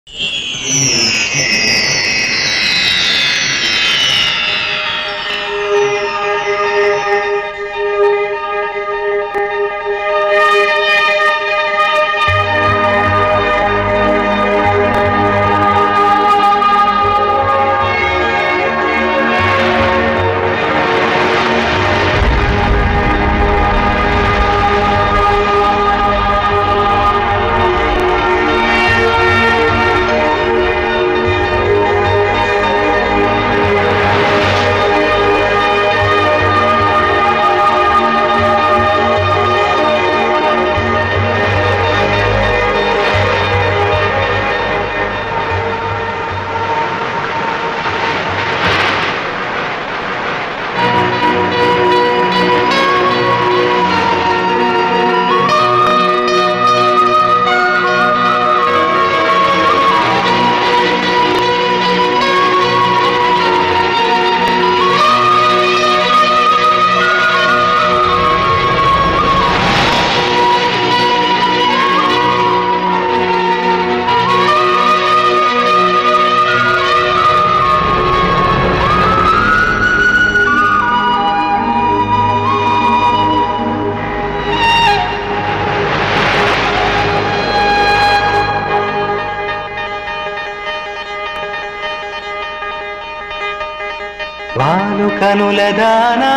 వాలు కనుల దానా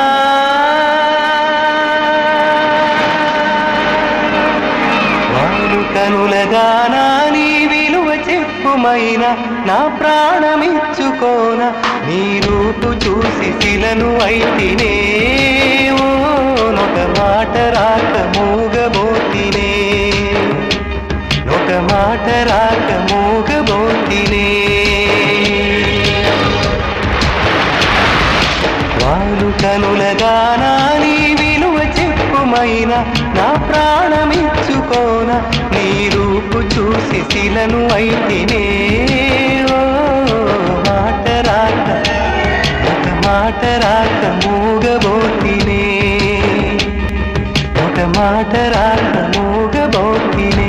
వాలు కనుల దానా నీ విలువ చెప్పుమైన నా ప్రాణమిచ్చుకోన నీ రూపు చూసి శిలను అయితినే ఓ నొక మాట రాక మూగబోతినే నొక మాట రాక మూగబోతినే వాలు కనులగానా నీ విలువ చెప్పుమైన నా ప్రాణమిచ్చుకోన నీ రూపు చూసి శిలను అయితేనే ఓ మాట రాక ఒక మాట రాక మూగబోతినే ఒక మాట రాక మూగబోతినే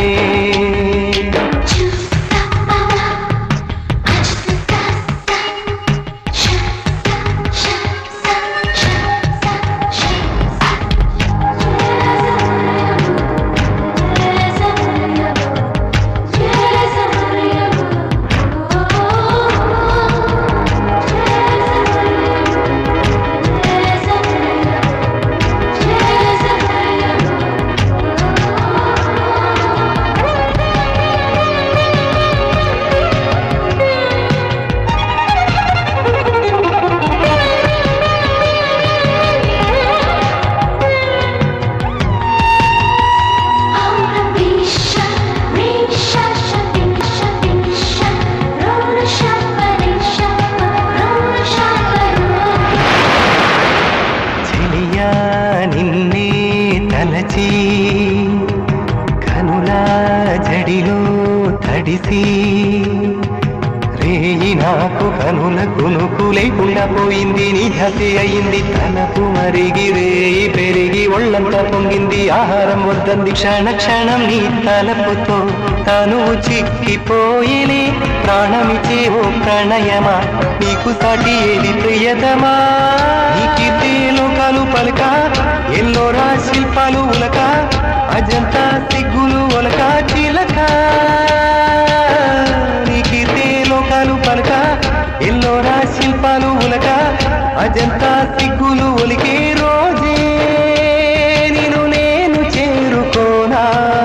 చెలియా నిన్నే తలచి కనులా జడిలో తడిసి రేయి నాకు కనుల కునుకు లేకుండా పోయింది నీ హసి అయింది తనకు మరిగి రేయి పెరిగి ఒళ్ళంతా పొంగింది ఆహారం వద్దంది క్షణ క్షణం నీ తలపుతో తను చిక్కిపోయినే ప్రాణమిచే ఓ ప్రణయమా నీకు సాటి ఏది ప్రియతమా నీ కీర్తి లోకాలు పలక ఎల్లోరా శిల్పాలు ఉలక అజంతా సిగ్గులు ఒలక చిలక నీ కీర్తి లోకాలు పలక ఎల్లోరా శిల్పాలు ఉలక అజంతా సిగ్గులు ఒలికే రోజే నేను నేను చేరుకోనా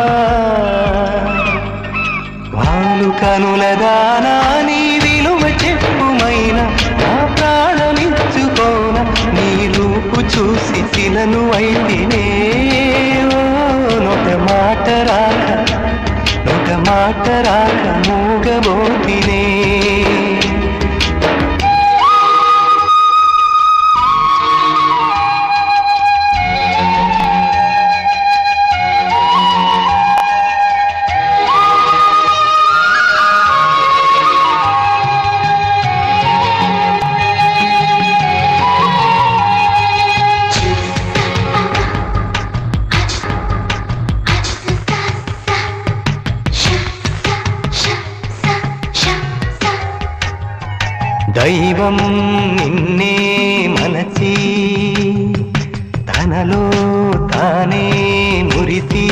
వాలు కనుల దానా నీ విలువ చెప్పుమైన నా ప్రాణమిచ్చుకోన నీ రూపు చూసి శిలను అయితేనే ఓ నొక మాట రాక నొక మాట రాక మూగబోతినే దైవం నిన్నే మనచి తనలో తానే మురిసి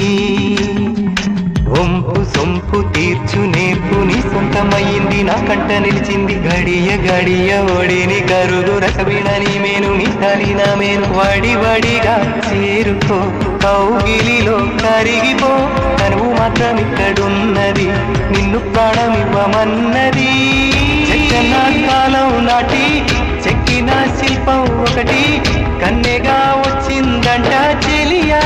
ఒంపు సొంపు తీర్చు నేర్పు నీ సొంతమయ్యింది నా కంట నిలిచింది గడియ గడియ ఒడిని కరుగు రసవిడని మేను నీ తలి నా మేను వడి వడిగా చేరుకో కౌగిలిలో కరిగిపో తనువు మాత్రం ఇక్కడున్నది నిన్ను ప్రాణమివ్వమన్నది చెక్కన కాలం నాటి చెక్కిన శిల్పం ఒకటి కన్నెగా వచ్చిందంట చెలియా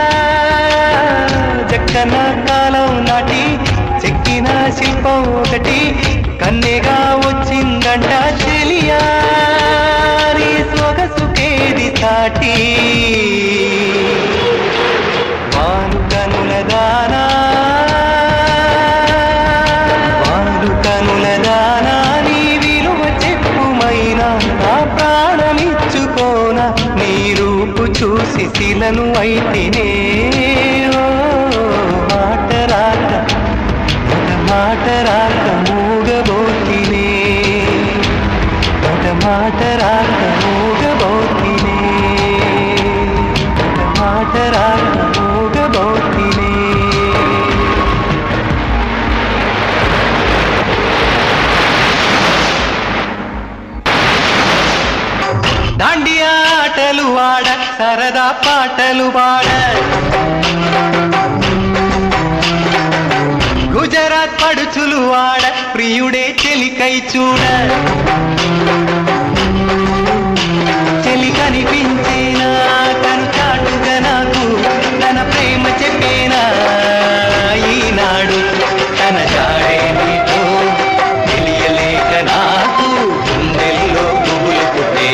చెక్కన కాలం నాటి చెక్కిన శిల్పం ఒకటి కన్నెగా వచ్చిందంట చెలియా నీ సొగసుకేది సాటి వాను కనుల దానా వాను కనుల దానా నీ విలువ చెప్పుమైనా నా ప్రాణమిచ్చుకోనా నీ రూపు చూసి శిలను అయితేనే ఓ మాట రాక ఒక మాట రాక మూగబోతినే ఒక మాట రాక మూగబోతినే ఒక మాట రాక మూగబోతినే దాండియా ఆటలు ఆడ సరదా పాటలు పాడ గుజరాత్ పడుచులు ఆడ ప్రియుడే చెలికై చూడ